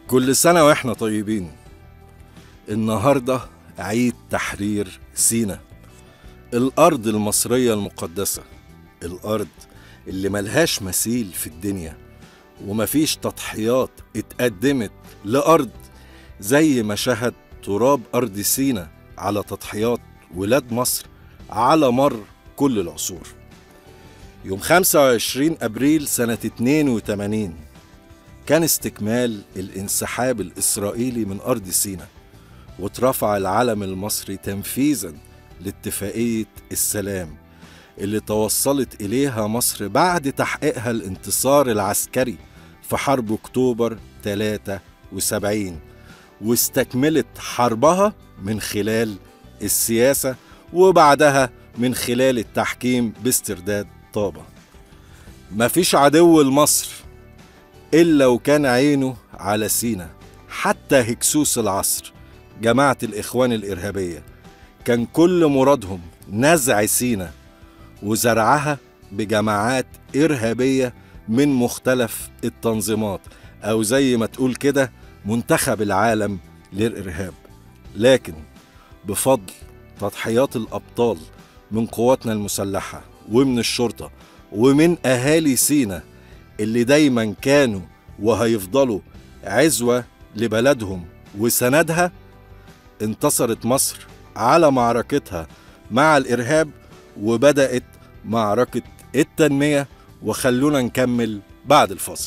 كل سنة واحنا طيبين النهاردة عيد تحرير سينا الأرض المصرية المقدسة الأرض اللي ملهاش مثيل في الدنيا ومفيش تضحيات اتقدمت لأرض زي ما شهد تراب أرض سينا على تضحيات ولاد مصر على مر كل العصور يوم 25 أبريل سنة 82 كان استكمال الانسحاب الإسرائيلي من أرض سينا واترفع العلم المصري تنفيذا لاتفاقية السلام اللي توصلت إليها مصر بعد تحقيقها الانتصار العسكري في حرب أكتوبر 73 واستكملت حربها من خلال السياسة وبعدها من خلال التحكيم باسترداد طابة مفيش عدو لمصر إلا وكان عينه على سينا حتى هكسوس العصر جماعة الإخوان الإرهابية كان كل مرادهم نزع سينا وزرعها بجماعات إرهابية من مختلف التنظيمات أو زي ما تقول كده منتخب العالم للإرهاب لكن بفضل تضحيات الأبطال من قواتنا المسلحة ومن الشرطة ومن أهالي سينا اللي دايما كانوا وهيفضلوا عزوة لبلدهم وسندها انتصرت مصر على معركتها مع الإرهاب وبدأت معركة التنمية وخلونا نكمل بعد الفصل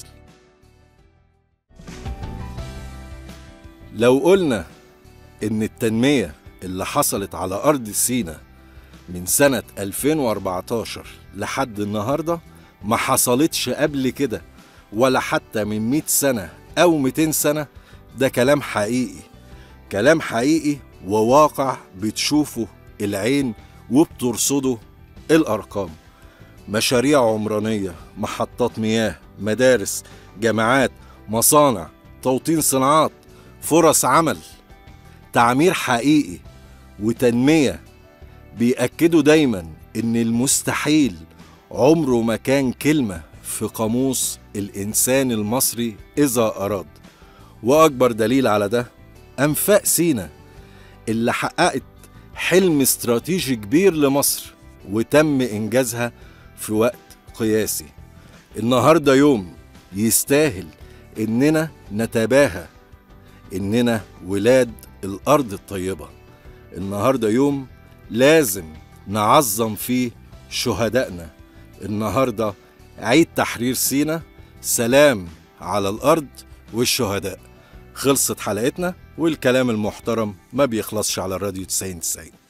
لو قلنا إن التنمية اللي حصلت على أرض سينا من سنة 2014 لحد النهاردة ما حصلتش قبل كده ولا حتى من 100 سنة أو 200 سنة ده كلام حقيقي كلام حقيقي وواقع بتشوفه العين وبترصده الأرقام مشاريع عمرانية محطات مياه مدارس جامعات مصانع توطين صناعات فرص عمل تعمير حقيقي وتنمية بيأكدوا دايما إن المستحيل عمره ما كان كلمة في قاموس الإنسان المصري إذا أراد وأكبر دليل على ده أنفاق سينا اللي حققت حلم استراتيجي كبير لمصر وتم إنجازها في وقت قياسي النهاردة يوم يستاهل إننا نتباهى إننا ولاد الأرض الطيبة النهاردة يوم لازم نعظم فيه شهدائنا النهاردة عيد تحرير سينا سلام على الأرض والشهداء خلصت حلقتنا والكلام المحترم ما بيخلصش على الراديو 90 90